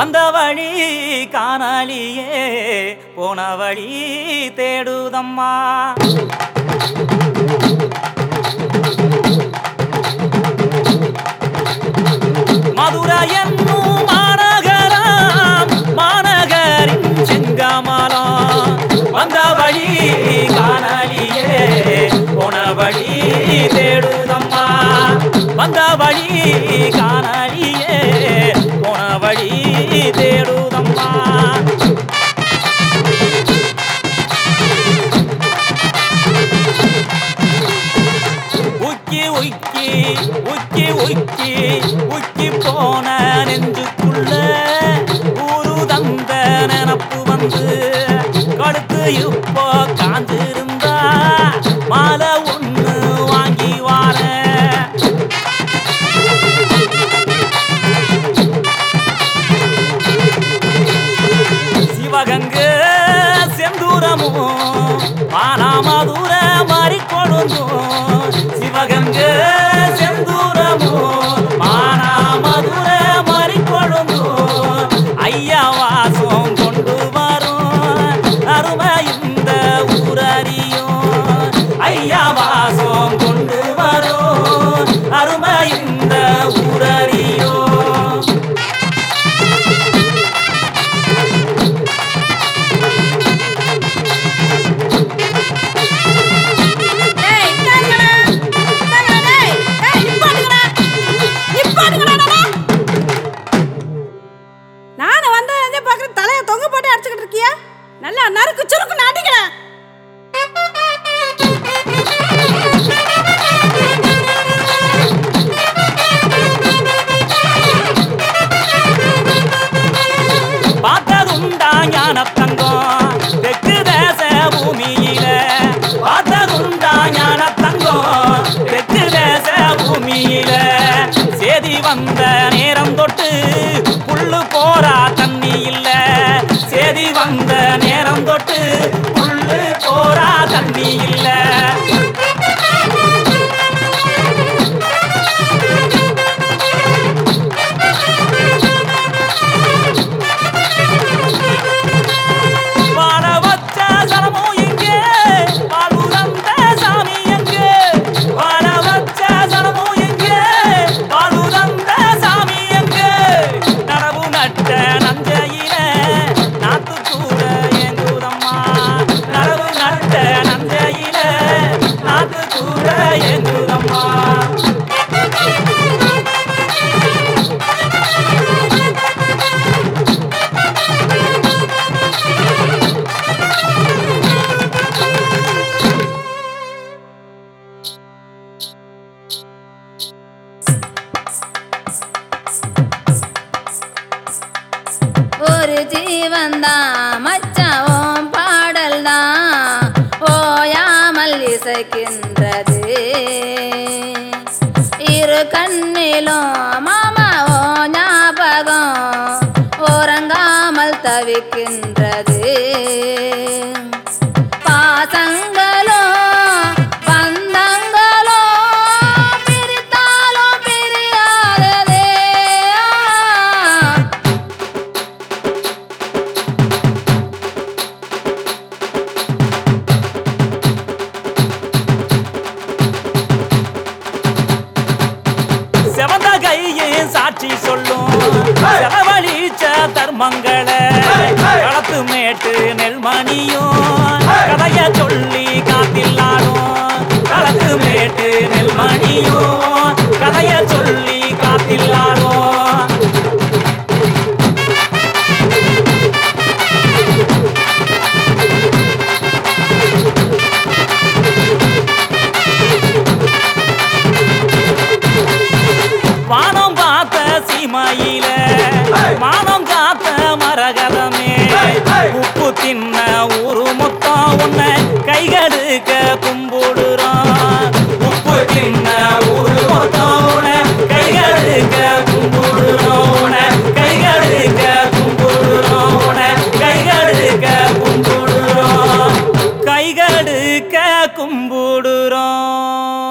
வந்த வழி காணலியே போன வழி தேடுதம்மா மதுரை என்னும் மாநகரம் மாநகரின் செங்கமலம் வந்த வழி காணலியே போன வழி தேடுதம்மா வந்த வழி காணலியே போன வழி தேடுதம்மா உக்கி உக்கி உக்கி உக்கி உக்கி போன நெஞ்சுக்குள்ள ஊரு தந்த நினப்பு வந்து கழுத்து இப்போ காஞ்சிருந்தா மாலை ஒண்ணு வாங்கி வாரேன் சிவகங்கு செந்தூரமும் மானாமதுர மாறி கொழுந்தும் சிவகங்கு செந்தூரமும் மானாமதுர மாறி கொழுந்தும் ஐயா வாசம் கொண்டு வரும் அருமை இந்த ஊரறியும் ஐயா வாசம் கொண்டு வரும் அருமை இந்த ஊரறியும் டேய், இந்தாங்கடா. இந்தாங்கடா, டேய். டேய், நிப்பாட்டுங்கடா. நிப்பாட்டுங்கடா, டேய். நானும் வந்ததுலேருந்தே பார்க்குறேன் தலையை தொங்க போட்டு அடிச்சுக்கிட்டு இருக்கியா நல்லா நறுக்கு சுருக்கு அடிக்கிறேன் பார்த்ததுண்டா ஞான தங்கம் தெற்கு தேச பூமியில பார்த்ததுண்டா ஞான தங்கம் தெற்கு தேச பூமியில சேதி வந்த நேரம் தொட்டு புல்லு போரா தண்ணி இல்ல சேதி வந்த நேரம் தொட்டு புல்லு போரா தண்ணி இல்ல வாழ வச்ச சனமும் எங்கே வாழ்வுறந்த சாமி எங்கே வாழ வச்ச சனமும் எங்கே வாழ்வுறந்த சாமி எங்கே நடவு நட்ட நஞ்சையில நாத்து கூட எங்குதம்மா நடவு நட்ட நஞ்சையில நாத்து கூட எங்குதம்மா ஒரு ஜீவன் தான் மச்சாவும் பாடல் தான் ஓயாமல் இசைக்கின்றது இரு கண்ணிலும் மாமாவோ ஞாபகம் உறங்காமல் தவிக்கின்றது பாசங்களோ பந்தங்களோ பிரித்தாலும் பிரியாததே செவந்த கையின் சாட்சி சொல்லும் செலவழிச்ச தர்மங்களை களத்து மேட்டு நெல்மணியும் கதைய சொல்லி காத்தில்லாடும் களத்து மேட்டு நெல்மணியும் கதைய சொல்லி காத்தில்லாடும் வானம் பார்த்த சீமையில மானம் காத்த மரகதமே உப்பு தின்ன ஊரு மொத்தம் உன்னை கைகடுக்க கும்பிடுறோம் உப்பு தின்ன ஊரு மொத்தம் உன்னை கைகடுக்க கும்பிடுறோம் உன்னை கைகடுக்க கும்பிடுறோம் உன்னை கைகடுக்க கும்பிடுறோம் கைகடுக்க கும்பிடுறோம்